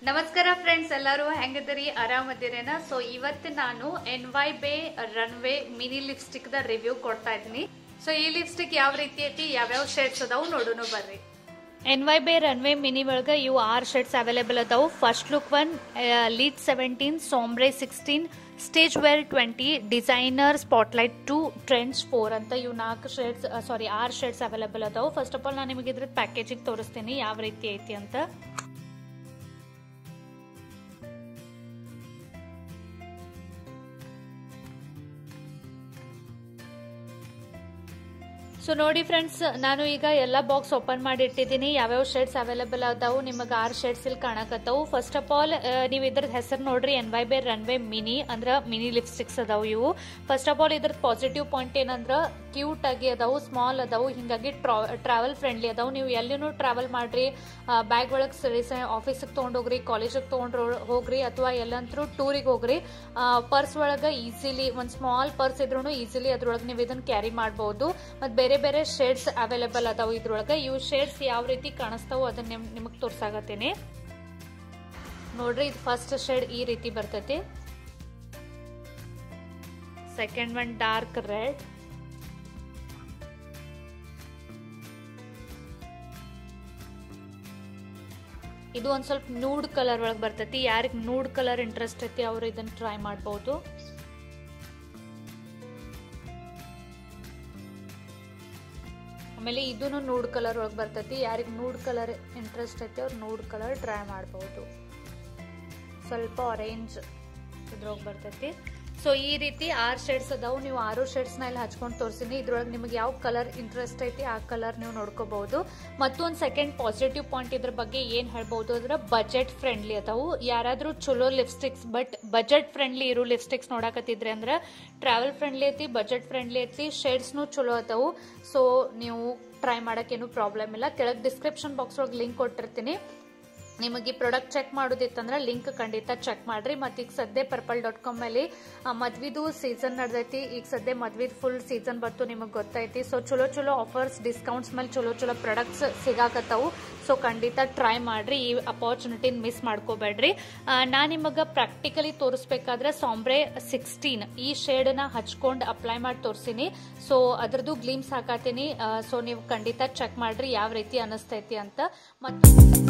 ನಮಸ್ಕಾರ ಫ್ರೆಂಡ್ಸ್ ಎಲ್ಲರೂ ಹೆಂಗದಿರಿ ಆರಾಮದಿರೇನ ಸೊ ಇವತ್ತು ನಾನು N Y Bae runway mini lipstick the review ಕೊಡ್ತಾ ಇದ್ದೀನಿ ಸೊ ಈ ಲಿಪ್ಸ್ಟಿಕ್ ಯಾವ ರೀತಿ ಐತಿ ಯಾವ್ಯಾವ ಶೇಡ್ಸ್ ಅದಾವು ನೋಡೋಣ ಬರ್ರಿ N Y Bae runway mini ಒಳಗೆ ಇವು ಆರ್ ಶೇಡ್ಸ್ ಅವೈಲೇಬಲ್ ಅದಾವು first look one lead seventeen sombre sixteen stage wear twenty designer spotlight two trends four ಅಂತ ಇವು ನಾಲ್ಕು ಶೇಡ್ಸ್ ಸಾರಿ ಆರ್ ಶೇಡ್ಸ್ ಅವೈಲೇಬಲ್ ಅದಾವು ಫಸ್ಟ್ ಆಫ್ ಆಲ್ ನಾನು ನಿಮಗೆ ಇದ್ರ ಪ್ಯಾಕೇಜಿಂಗ್ ತೋರಿಸ್ತೀನಿ ಯಾವ ರೀತಿ ಐತಿ ಅಂತ ಸೊ ನೋಡಿ ಫ್ರೆಂಡ್ಸ್ ನಾನು ಈಗ ಎಲ್ಲ ಬಾಕ್ಸ್ ಓಪನ್ ಮಾಡಿ ಇಟ್ಟಿದ್ದೀನಿ ಯಾವ್ಯಾವ ಶೇಡ್ಸ್ ಅವೈಲೇಬಲ್ ಅದಾವು ನಿಮಗೆ ಆರು ಶೇಡ್ಸ್ ಇಲ್ಲಿ ಕಾಣಕತ್ತಾವು ಫಸ್ಟ್ ಆಫ್ ಆಲ್ ನೀವು ಇದ್ರದ್ದು ಹೆಸರು ನೋಡ್ರಿ N Y Bae runway mini ಅಂದ್ರೆ ಮಿನಿ ಲಿಪ್ಸ್ಟಿಕ್ಸ್ ಅದಾವು ಇವು ಫಸ್ಟ್ ಆಫ್ ಆಲ್ ಇದ್ರದ್ದು ಪಾಸಿಟಿವ್ ಪಾಯಿಂಟ್ ಏನಂದ್ರೆ ಕ್ಯೂಟ್ ಆಗಿ ಅದಾವು ಸ್ಮಾಲ್ ಅದಾವು ಹಿಂಗಾಗಿ ಟ್ರಾವೆಲ್ ಫ್ರೆಂಡ್ಲಿ ಅದಾವು ನೀವು ಎಲ್ಲಿನೂ ಟ್ರಾವೆಲ್ ಮಾಡ್ರಿ ಬ್ಯಾಗ್ ಒಳಗೆ ಸರಿ ಆಫೀಸಿಗೆ ತೊಗೊಂಡೋಗ್ರಿ ಕಾಲೇಜಿಗೆ ತೊಗೊಂಡ್ರು ಹೋಗ್ರಿ ಅಥವಾ ಎಲ್ಲಂತರೂ ಟೂರಿಗೆ ಹೋಗ್ರಿ ಪರ್ಸ್ ಒಳಗೆ ಈಸಿಲಿ ಒಂದು ಸ್ಮಾಲ್ ಪರ್ಸ್ ಇದ್ರೂ ಈಸಿಲಿ ಅದ್ರೊಳಗೆ ನೀವು ಇದನ್ನ ಕ್ಯಾರಿ ಮಾಡ್ಬೋದು ಮತ್ತು ಬೇರೆ ಬೇರೆ ಶೇಡ್ಸ್ ಅವೈಲೇಬಲ್ ಅದಾವು ಇದ್ರೊಳಗೆ ಇವು ಶೇಡ್ಸ್ ಯಾವ ರೀತಿ ಕಾಣಿಸ್ತಾವು ಅದನ್ನ ನಿಮಗೆ ತೋರ್ಸಾಕತ್ತೀನಿ ನೋಡ್ರಿ ಇದು ಫಸ್ಟ್ ಶೇಡ್ ಈ ರೀತಿ ಬರ್ತೈತಿ ಸೆಕೆಂಡ್ ಒನ್ ಡಾರ್ಕ್ ರೆಡ್ ಇದು ಒಂದ್ ಸ್ವಲ್ಪ ನೂಡ್ ಕಲರ್ ಒಳಗೆ ಬರ್ತೈತಿ ಯಾರಿಗೆ ನೂಡ್ ಕಲರ್ ಇಂಟ್ರೆಸ್ಟ್ ಐತಿ ಅವರು ಇದನ್ನ ಟ್ರೈ ಮಾಡ್ಬೋದು ಆಮೇಲೆ ಇದೂ ನೂಡ್ ಕಲರ್ ಒಳಗೆ ಬರ್ತೈತಿ ಯಾರಿಗೆ ನೂಡ್ ಕಲರ್ ಇಂಟ್ರೆಸ್ಟ್ ಐತಿ ಅವ್ರು ನೂಡ್ ಕಲರ್ ಟ್ರೈ ಮಾಡ್ಬೋದು ಸ್ವಲ್ಪ ಆರೆಂಜ್ ಇದ್ರೊಳಗೆ ಬರ್ತೈತಿ ಸೊ ಈ ರೀತಿ ಆರು ಶೇಡ್ಸ್ ಅದಾವು ನೀವು ಆರು ಶೇಡ್ಸ್ನ ಇಲ್ಲಿ ಹಚ್ಕೊಂಡು ತೋರಿಸಿನಿ ಇದ್ರೊಳಗೆ ನಿಮಗೆ ಯಾವ ಕಲರ್ ಇಂಟ್ರೆಸ್ಟ್ ಐತಿ ಆ ಕಲರ್ ನೀವು ನೋಡ್ಕೋಬಹುದು ಮತ್ತೊಂದು ಸೆಕೆಂಡ್ ಪಾಸಿಟಿವ್ ಪಾಯಿಂಟ್ ಇದ್ರ ಬಗ್ಗೆ ಏನು ಹೇಳ್ಬಹುದು ಅಂದ್ರೆ ಬಜೆಟ್ ಫ್ರೆಂಡ್ಲಿ ಅದಾವು ಯಾರಾದರೂ ಚಲೋ ಲಿಪ್ಸ್ಟಿಕ್ಸ್ ಬಟ್ ಬಜೆಟ್ ಫ್ರೆಂಡ್ಲಿ ಇರೋ ಲಿಪ್ಸ್ಟಿಕ್ಸ್ ನೋಡಕತ್ತಿದ್ರಿ ಅಂದ್ರೆ ಟ್ರಾವೆಲ್ ಫ್ರೆಂಡ್ಲಿ ಐತಿ ಬಜೆಟ್ ಫ್ರೆಂಡ್ಲಿ ಐತಿ ಶೇಡ್ಸ್ನು ಚಲೋ ಅದಾವು ಸೊ ನೀವು ಟ್ರೈ ಮಾಡೋಕ್ಕೇನು ಪ್ರಾಬ್ಲಮ್ ಇಲ್ಲ ಕೆಳಗೆ ಡಿಸ್ಕ್ರಿಪ್ಷನ್ ಬಾಕ್ಸ್ ಒಳಗೆ ಲಿಂಕ್ ಕೊಟ್ಟಿರ್ತೀನಿ ನಿಮಗೆ ಈ ಪ್ರಾಡಕ್ಟ್ ಚೆಕ್ ಮಾಡೋದಿತ್ತಂದ್ರೆ ಲಿಂಕ್ ಖಂಡಿತ ಚೆಕ್ ಮಾಡ್ರಿ ಮತ್ತು ಈಗ ಸದ್ಯ ಪರ್ಪಲ್ ಡಾಟ್ ಕಾಮ್ ಮೇಲೆ ಮದ್ವಿದು ಸೀಸನ್ ನಡೆದೈತಿ ಈಗ ಸದ್ಯ ಮದ್ವಿದ್ ಫುಲ್ ಸೀಸನ್ ಬತ್ತು ನಿಮಗೆ ಗೊತ್ತೈತಿ ಸೊ ಚಲೋ ಚಲೋ ಆಫರ್ಸ್ ಡಿಸ್ಕೌಂಟ್ಸ್ ಮೇಲೆ ಚಲೋ ಚಲೋ ಪ್ರಾಡಕ್ಟ್ಸ್ ಸಿಗಾಕತ್ತಾವು ಸೊ ಖಂಡಿತ ಟ್ರೈ ಮಾಡ್ರಿ ಈ ಅಪಾರ್ಚುನಿಟಿನ ಮಿಸ್ ಮಾಡ್ಕೋಬೇಡ್ರಿ ನಾ ನಿಮಗೆ ಪ್ರಾಕ್ಟಿಕಲಿ ತೋರಿಸ್ಬೇಕಾದ್ರೆ ಸಾಂಬ್ರೆ ಸಿಕ್ಸ್ಟೀನ್ ಈ ಶೇಡನ್ನ ಹಚ್ಕೊಂಡು ಅಪ್ಲೈ ಮಾಡಿ ತೋರಿಸಿನಿ ಸೊ ಅದ್ರದ್ದು ಗ್ಲೀಮ್ಸ್ ಹಾಕತ್ತೀನಿ ಸೊ ನೀವು ಖಂಡಿತ ಚೆಕ್ ಮಾಡ್ರಿ ಯಾವ ರೀತಿ ಅನಿಸ್ತೈತಿ ಅಂತ ಮತ್ತು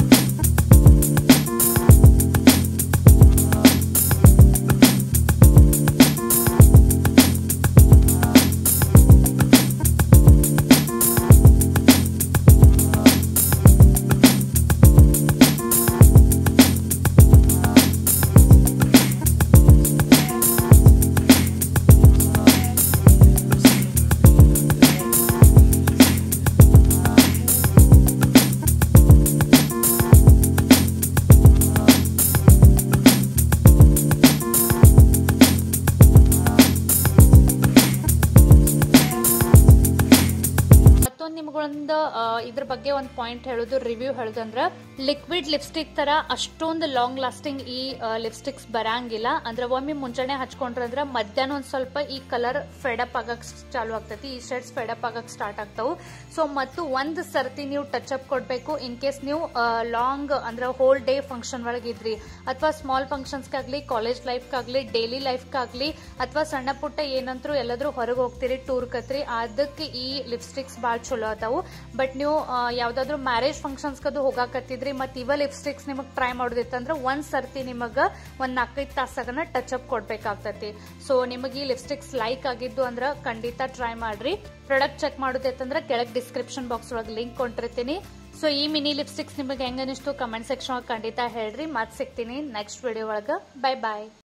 ನಿಮ್ಗೊಂದು ಇದ್ರ ಬಗ್ಗೆ ಒಂದು ಪಾಯಿಂಟ್ ಹೇಳೋದು ರಿವ್ಯೂ ಹೇಳೋದಂದ್ರ ಲಿಕ್ವಿಡ್ ಲಿಪ್ಸ್ಟಿಕ್ ತರ ಅಷ್ಟೊಂದು ಲಾಂಗ್ ಲಾಸ್ಟಿಂಗ್ ಈ ಲಿಪ್ಸ್ಟಿಕ್ಸ್ ಬರಂಗಿಲ್ಲ ಅಂದ್ರೆ ಒಮ್ಮೆ ಮುಂಚೆನೆ ಹಚ್ಕೊಂಡ್ರೆ ಅಂದ್ರೆ ಮಧ್ಯಾಹ್ನ ಒಂದ್ ಸ್ವಲ್ಪ ಈ ಕಲರ್ ಫೆಡಪ್ ಆಗಕ್ ಚಾಲು ಆಗ್ತೈತಿ ಈ ಶೇಡ್ಸ್ ಫೆಡಪ್ ಆಗಕ್ ಸ್ಟಾರ್ಟ್ ಆಗ್ತಾವು ಸೊ ಮತ್ತು ಒಂದ್ ಸರ್ತಿ ನೀವು ಟಚ್ ಅಪ್ ಕೊಡ್ಬೇಕು ಇನ್ ಕೇಸ್ ನೀವು ಲಾಂಗ್ ಅಂದ್ರೆ ಹೋಲ್ ಡೇ ಫಂಕ್ಷನ್ ಒಳಗಿದ್ರಿ ಅಥವಾ ಸ್ಮಾಲ್ ಫಂಕ್ಷನ್ಸ್ಗಾಗ್ಲಿ ಕಾಲೇಜ್ ಲೈಫ್ಗಾಗ್ಲಿ ಡೈಲಿ ಲೈಫ್ಗಾಗ್ಲಿ ಅಥವಾ ಸಣ್ಣ ಪುಟ್ಟ ಏನಂತರೂ ಎಲ್ಲಾದ್ರೂ ಹೊರಗೆ ಹೋಗ್ತೀರಿ ಟೂರ್ ಕತ್ರಿ ಅದಕ್ಕೆ ಈ ಲಿಪ್ಸ್ಟಿಕ್ಸ್ ಭಾಳ ಚಲೋ ಅದಾವು ಬಟ್ ನೀವು ಯಾವ್ದಾದ್ರು ಮ್ಯಾರೇಜ್ ಫಂಕ್ಷನ್ಸ್ಗದು ಹೋಗಾಕತ್ತಿದ್ರಿ ಮತ್ತು ಇವ ಲಿಪ್ಸ್ಟಿಕ್ಸ್ ನಿಮಗೆ ಟ್ರೈ ಮಾಡೋದಿತ್ತಂದ್ರೆ ಒಂದ್ ಸರ್ತಿ ನಿಮಗೆ ಒಂದ್ ನಾಲ್ಕೈದು ತಾಸಾಗನ ಟಚ್ ಅಪ್ ಕೊಡ್ಬೇಕಾಗ್ತೈತಿ ಸೊ ನಿಮಗೆ ಈ ಲಿಪ್ಸ್ಟಿಕ್ಸ್ ಲೈಕ್ ಆಗಿದ್ದು ಅಂದ್ರೆ ಖಂಡಿತ ಟ್ರೈ ಮಾಡ್ರಿ ಪ್ರಾಡಕ್ಟ್ ಚೆಕ್ ಮಾಡೋದಿತ್ತಂದ್ರೆ ಕೆಳಗೆ ಡಿಸ್ಕ್ರಿಪ್ಷನ್ ಬಾಕ್ಸ್ ಒಳಗೆ ಲಿಂಕ್ ಕೊಟ್ಟಿರ್ತೀನಿ ಸೊ ಈ ಮಿನಿ ಲಿಪ್ಸ್ಟಿಕ್ಸ್ ನಿಮಗೆ ಹೆಂಗನಿಷ್ಟು ಕಮೆಂಟ್ ಸೆಕ್ಷನ್ ಒಳಗೆ ಖಂಡಿತ ಹೇಳ್ರಿ ಮತ್ತೆ ಸಿಗ್ತೀನಿ ನೆಕ್ಸ್ಟ್ ವಿಡಿಯೋ ಒಳಗೆ ಬೈ ಬಾಯ್